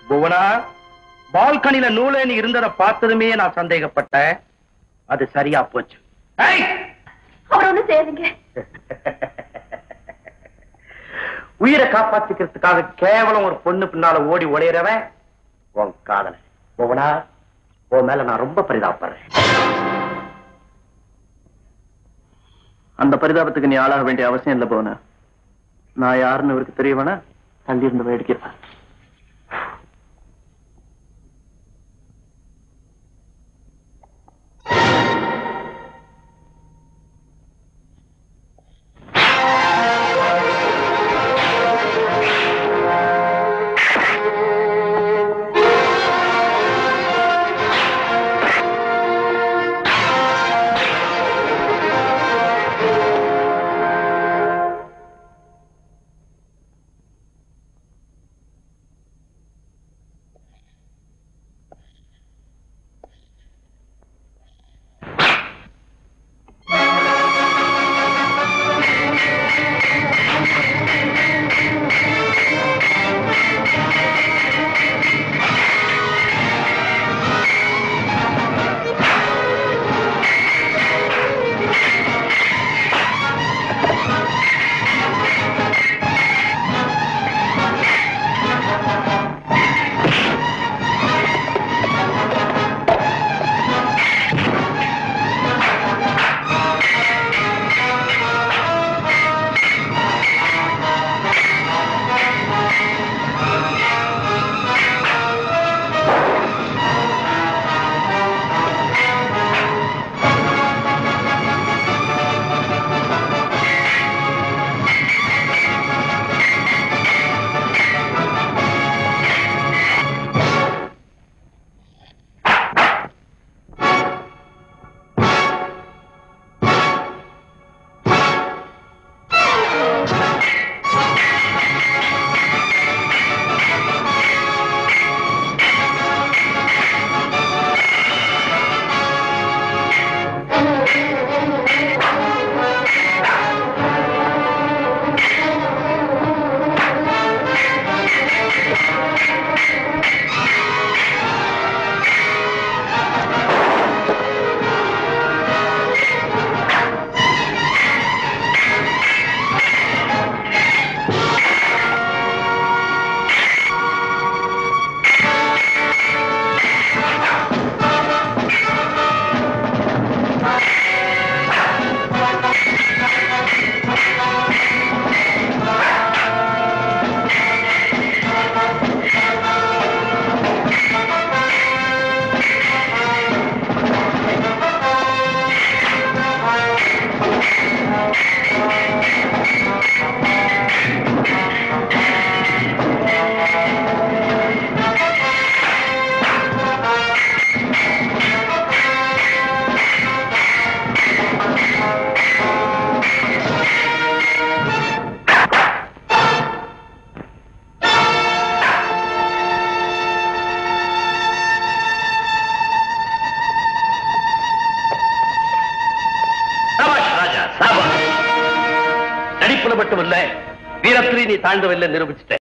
புவனா பால்கனில நூலேணி இருந்ததை பார்த்ததுமே நான் சந்தேகப்பட்டேன் அது சரியா போச்சு ஏய்! அவர் ஒண்ணும் செய்யாதீங்க உயிரை காப்பாத்திக்கிறதுக்காக கேவலம் ஒரு பொண்ணு பின்னால ஓடி ஒளியறவன் உன் காதல புவனா உன் மேல நான் ரொம்ப பரிதாபப்படுறேன் அந்த பரிதாபத்துக்கு நீ ஆளாக வேண்டிய அவசியம் இல்லை போன நான் யாருன்னு இவருக்கு தெரியவனா தள்ளி இருந்து வேடிக்கிறேன் சாபாஷ் ராஜா சாபாஷ் நடிப்புல மட்டும் இல்ல வீரத்திலே நீ தாழ்ந்தவில்லை நிரூபிச்சிட்ட